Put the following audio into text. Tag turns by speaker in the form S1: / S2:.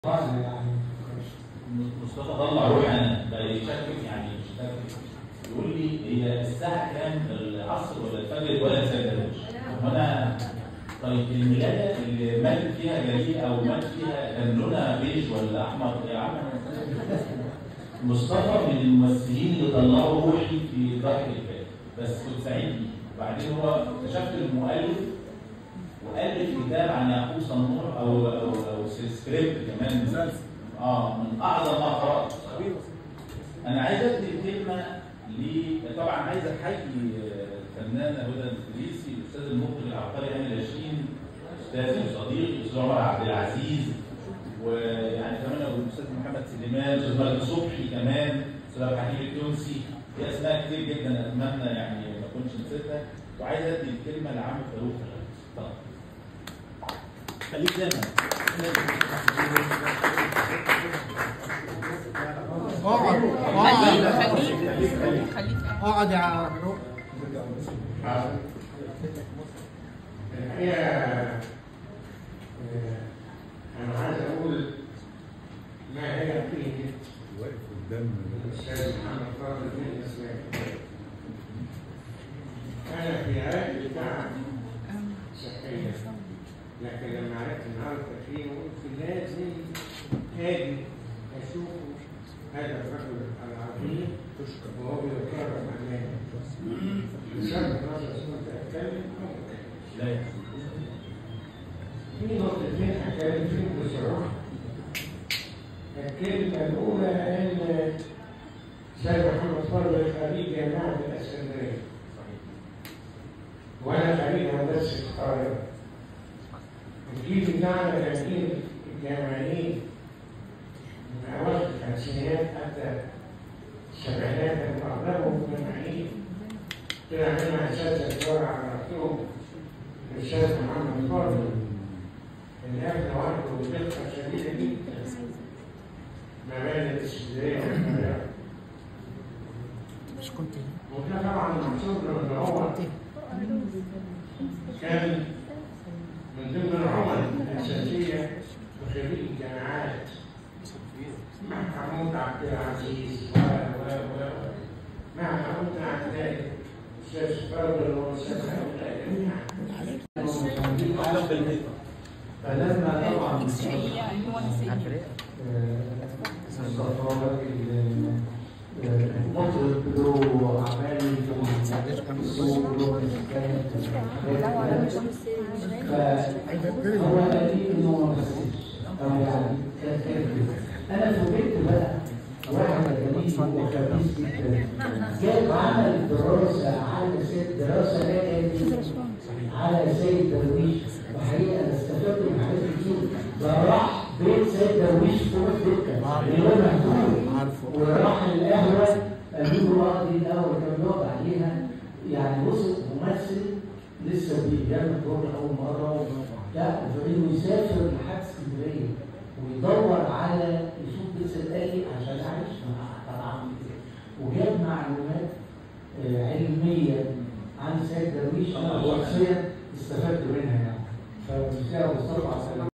S1: يعني
S2: مصطفى طلع روح انا بقى يشكك يعني يشكك يقول لي هي الساعه كام العصر ولا الفجر ولا الفجر وانا طيب الملايه اللي مات فيها جريء او مات فيها كان لونها بيج ولا احمر يا عم مصطفى من الممثلين اللي طلعوا روحي في ضحك الفات بس كنت سعيد بيه وبعدين هو اكتشفت المؤلف والف كتاب عن يعقوب صنوع او او او سكريبت كمان اه من اعظم ما قرات انا عايز ادي الكلمه ل طبعا عايز احيي الفنانه هدى الفريسي الاستاذ المخرج العبقري امل ياشين استاذي وصديقي استاذ عمر عبد العزيز ويعني كمان الاستاذ محمد سليمان الاستاذ مجدي صبحي كمان الاستاذ عبد الحكيم التونسي في اسماء كتير جدا اتمنى يعني ما اكونش نسيتها وعايز ادي الكلمه لعم فاروق اتفضل خليك زي ما
S1: اقعد
S3: خليك
S1: اقعد
S3: خليك خليك
S1: اقعد يا فاروق
S4: الحقيقة آه، أنا عايز أقول ما هي قيمة الأستاذ محمد فاضل من الإسلام أنا في عهد بتاع صحية لكن لما عرفت النهارده فيه قلت لازم آجي أشوفه هذا الرجل العظيم وهو بيتكرم أمامي بسبب نظرة كنت أتكلم أو أتكلم
S2: لا يا
S4: في نقطتين هتكلم فيهم بسرعة. الكلمة الأولى إن سيد محمد فضل خريج جامعة الإسكندرية. وأنا خريج هندسة القاهرة. الجيل بتاعنا كان جيل الجامعيين من أواخر الخمسينات حتى السبعينات كانوا أغلبهم جامعيين. طلع منها أساتذة كبار عرفتهم الأستاذ محمد فاضل اللي احنا وحده بدقة شديدة جدا ما بين الاسكندرية والقاهرة.
S1: مش كنت
S4: وده طبعا محسوب له ان هو كان من ضمن العمل الأساسية في خريج الجامعات مع محمود عبد العزيز و و و مع محمود عبد العزيز أستاذ فاضل وأستاذ هؤلاء جميعا
S2: اهلا بالهيئه
S4: فلما طبعا
S3: اكس هي هو نسيت
S4: مطرب له أعمال في السوق له فهو قليل إنه ما مثلش أو يعني كان كافي أنا فوجئت بقى واحد جميل وخبيث جدا جاب عمل دراسة على سيد دراسة أكاديمية على سيد درويش وحقيقة أنا استفدت من حاجات كتير ده راح بيت سيد درويش فوق الدكة اللي هو مهدور
S1: عارفه
S4: وراح القهوة قالوا له اه دي القهوة كان بيقعد عليها يعني بص ممثل لسه بيعمل دور أول مرة لا فإنه يسافر لحد اسكندرية ويدور على يشوف لسه الآلي عشان يعيش مع طبعا وجاب معلومات آه، علمية عن سيد درويش أنا شخصيا استفدت منها يعني فمساء مصطفى عبد